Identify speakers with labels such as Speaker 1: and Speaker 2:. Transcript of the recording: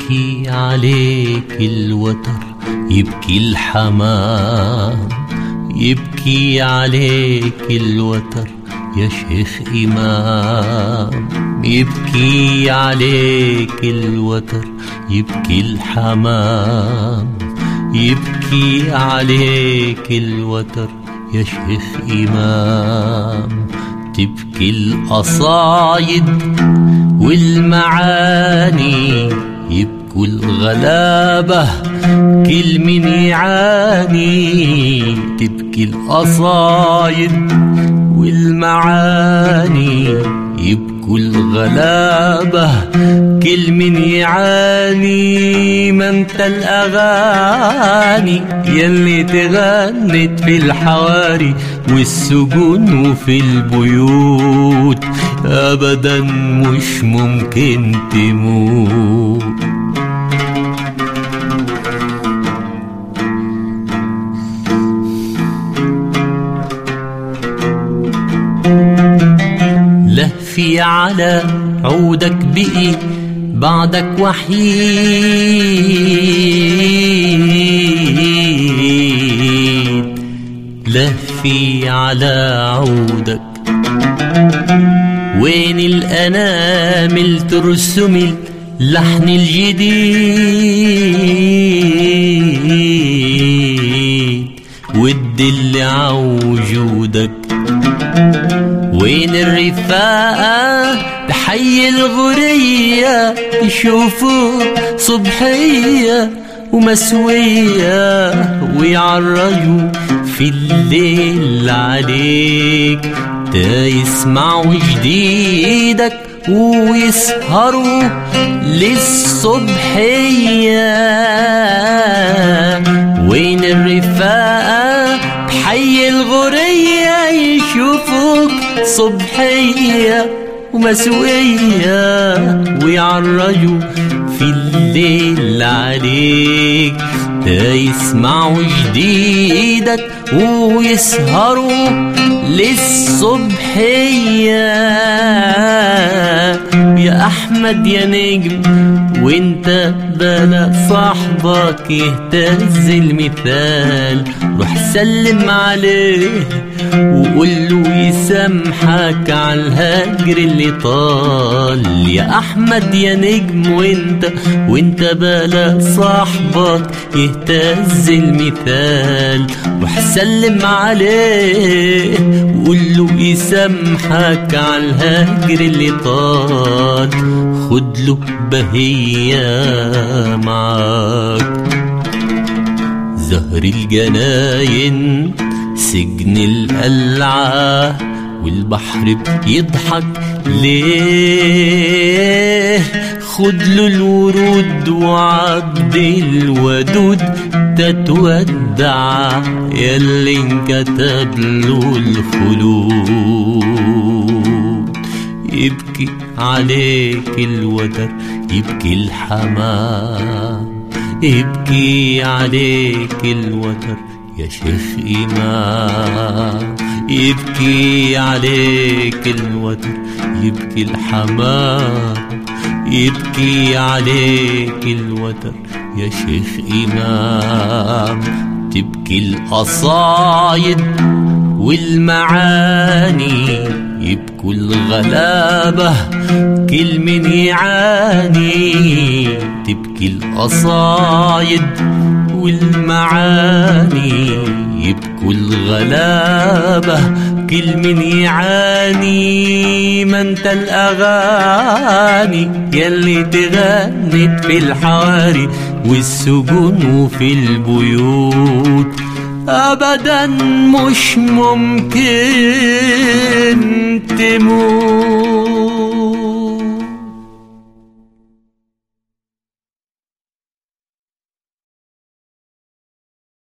Speaker 1: يبكي عليك الوتر يبكي الحمام يبكي عليك الوتر يا شيخ إمام يبكي عليك الوتر يبكي الحمام يبكي عليك الوتر يا شيخ إمام تبكي القصايد والمعاني يبكوا الغلابة كل من يعاني تبكي القصايد والمعاني يبكوا الغلابة كل من يعاني ما انت الأغاني يلي تغنت في الحواري والسجون وفي البيوت أبدا مش ممكن تموت لهفي على عودك بقي بعدك وحيد لهفي على عودك وين الأنامل ترسم اللحن الجديد والدل عوجودك وين الرفاقة بحي الغرية يشوفوا صبحية ومسوية ويعرجوا في الليل عليك تا يسمعوا جديدك ويسهروا للصبحية وين الرفاقة بحي الغرية يشوفوك صبحية ومسوية ويعرجوا في الليل عليك تا يسمعوا جديدك ويسهروا للصبحية يا أحمد يا نجم وانت بلا صاحبك يهتز المثال روح سلم عليه وقول له يسامحك على الهجر اللي طال يا احمد يا نجم وانت وانت بلا صاحبك يهتز المثال روح سلم عليه وقول له يسامحك على الهجر اللي طال خد له بهية معاك زهر الجناين سجن القلعة والبحر بيضحك ليه خد له الورود وعد الودود تتودع ياللي انكتب له الخلود يبكي عليك الوتر يبكي الحمام يبكي عليك الوتر يا شيخ إمام يبكي عليك الوتر يبكي الحمام يبكي عليك الوتر يا شيخ إمام تبكي القصايد والمعاني يبكوا الغلابة كل من يعاني تبكي القصايد والمعاني يبكوا الغلابة كل من يعاني ما انت الأغاني يلي تغنت في الحواري والسجون وفي البيوت أبدا مش ممكن تموت